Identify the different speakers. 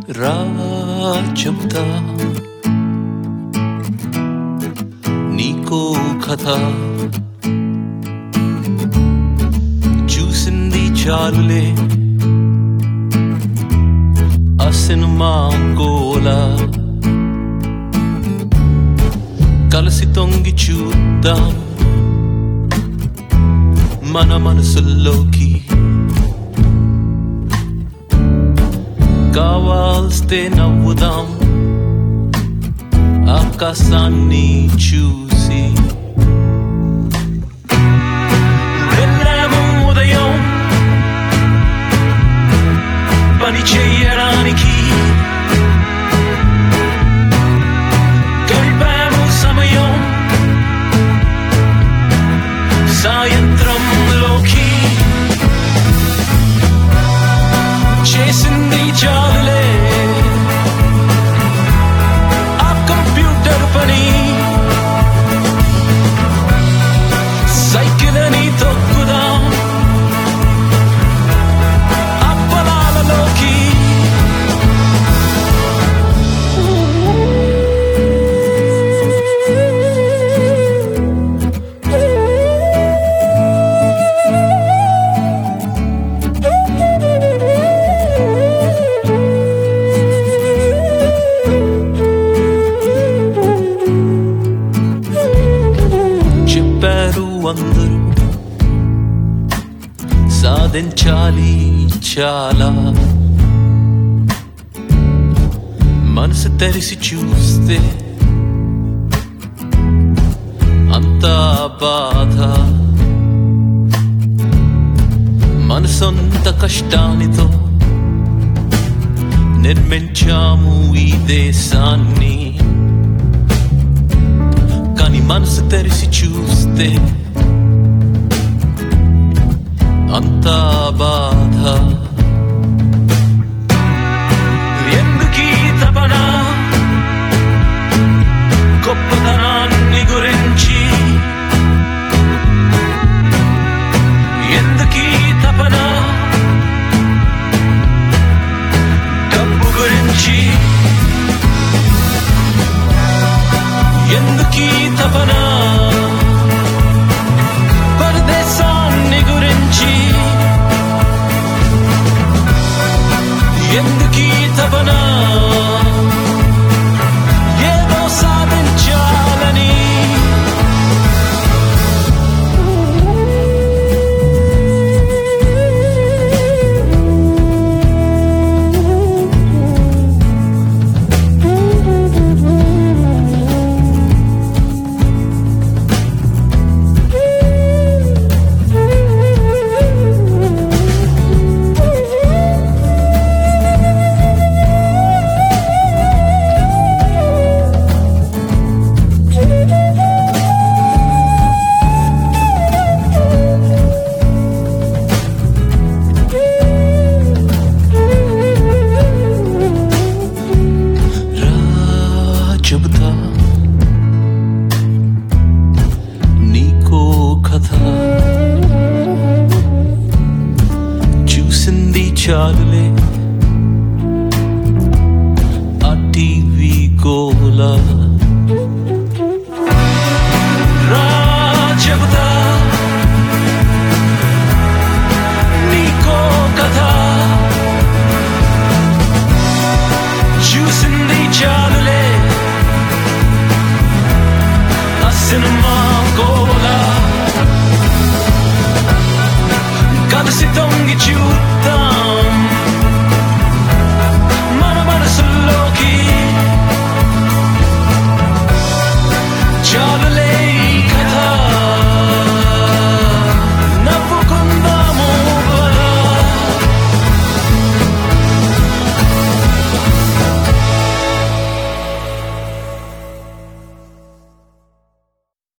Speaker 1: రా చెబుతా నీకో కథ చూసింది చాలులే ఆ సినిమా గోల కలిసి తొంగి చూద్దాం మన మనసుల్లోకి కావాల్స్తే నవ్వుదాం ఆకాశాన్ని చూసి వెళ్ళాము ఉదయం పని చెయ్యడానికి గడిపాము సమయం సాయంత్రంలోకి చేసింది చాలులే ఆ కంప్యూటర్ పని సైకిల్ అని తొక్కుదాం ఆ పొలాలలోకి చెప్పారు అందరూ సాధించాలి చాలా మనసు తెరిసి చూస్తే అంతా బాధ మన సొంత కష్టానితో నిర్మించాము ఈ దేశాన్ని కానీ మనసు తెరిచి చూస్తే అంతా బాధ ఎందుకీ తపన గొప్పతనాన్ని గురించి ఎందుకీ తపన డబ్బు గురించి ఎందుకీ తపన పరదేశాన్ని గురించి ఎందుకీ తపన ఏదో సాధించాలని రా చెబుతా నీకో కథ చూసింది చాలులే ఆ టీవీ గోల రా చెబుతా నీకో కథ చూసింది చాలులే ఆ సినిమా గోల కలిసి